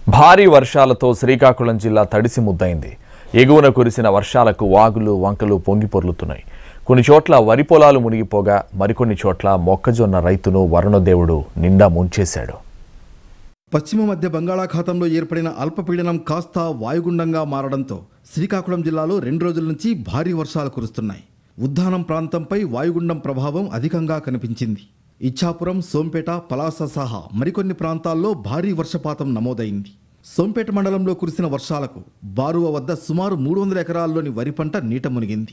భారీ వర్షాలతో శ్రీకాకుళం జిల్లా తడిసి ముద్దైంది ఎగువన కురిసిన వర్షాలకు వాగులు వంకలు పొంగి పొర్లుతున్నాయి కొన్ని చోట్ల వరి పొలాలు మునిగిపోగా మరికొన్ని చోట్ల మొక్కజొన్న రైతును వరుణదేవుడు నిండా ముంచేశాడు పశ్చిమ మధ్య బంగాళాఖాతంలో ఏర్పడిన అల్పపీడనం కాస్త వాయుగుండంగా మారడంతో శ్రీకాకుళం జిల్లాలో రెండు రోజుల నుంచి భారీ వర్షాలు కురుస్తున్నాయి ఉద్దానం ప్రాంతంపై వాయుగుండం ప్రభావం అధికంగా కనిపించింది ఇచ్చాపురం సోంపేట పలాస సహా మరికొన్ని ప్రాంతాల్లో భారీ వర్షపాతం నమోదైంది సోంపేట మండలంలో కురిసిన వర్షాలకు బారువ వద్ద సుమారు మూడు వందల ఎకరాల్లోని వరి పంట నీట మునిగింది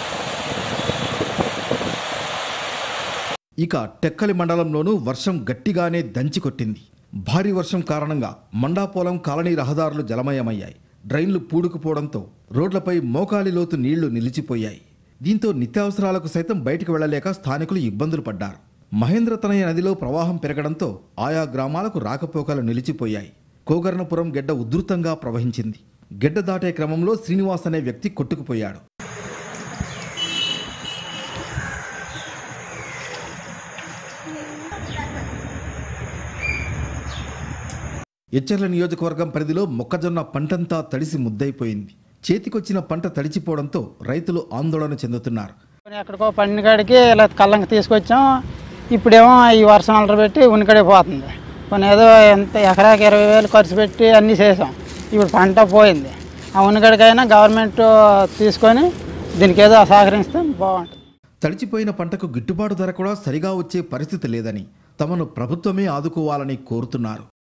ఇక టెక్కలి మండలంలోనూ వర్షం గట్టిగానే దంచికొట్టింది భారీ వర్షం కారణంగా మండాపోలం కాలనీ రహదారులు జలమయమయ్యాయి డ్రైన్లు పూడుకుపోవడంతో రోడ్లపై మోకాలి లోతు నీళ్లు నిలిచిపోయాయి దీంతో నిత్యావసరాలకు సైతం బయటకు వెళ్లలేక స్థానికులు ఇబ్బందులు పడ్డారు మహేంద్ర తనయ నదిలో ప్రవాహం పెరగడంతో ఆయా గ్రామాలకు రాకపోకలు నిలిచిపోయాయి కోగర్ణపురం గెడ్డ ఉధృతంగా ప్రవహించింది గెడ్డ దాటే క్రమంలో శ్రీనివాస్ అనే వ్యక్తి కొట్టుకుపోయాడు ఎచ్చర్ల నియోజకవర్గం పరిధిలో మొక్కజొన్న పంటంతా తడిసి ముద్దైపోయింది చేతికొచ్చిన పంట తడిచిపోవడంతో రైతులు ఆందోళన చెందుతున్నారు కొన్ని ఎక్కడికో పండిన కాడికి ఇలా కళ్ళంకి తీసుకొచ్చాం ఇప్పుడేమో ఈ వర్షం అలర పెట్టి ఉనికడే పోతుంది కొన్ని ఏదో ఎంత ఎకరాకి ఇరవై వేలు ఖర్చు పెట్టి అన్నీ చేసాం ఇప్పుడు పంట పోయింది ఆ ఉనికడికైనా గవర్నమెంట్ తీసుకొని దీనికి ఏదో సహకరిస్తే బాగుంటుంది తడిచిపోయిన పంటకు గిట్టుబాటు ధర కూడా సరిగా వచ్చే పరిస్థితి లేదని తమను ప్రభుత్వమే ఆదుకోవాలని కోరుతున్నారు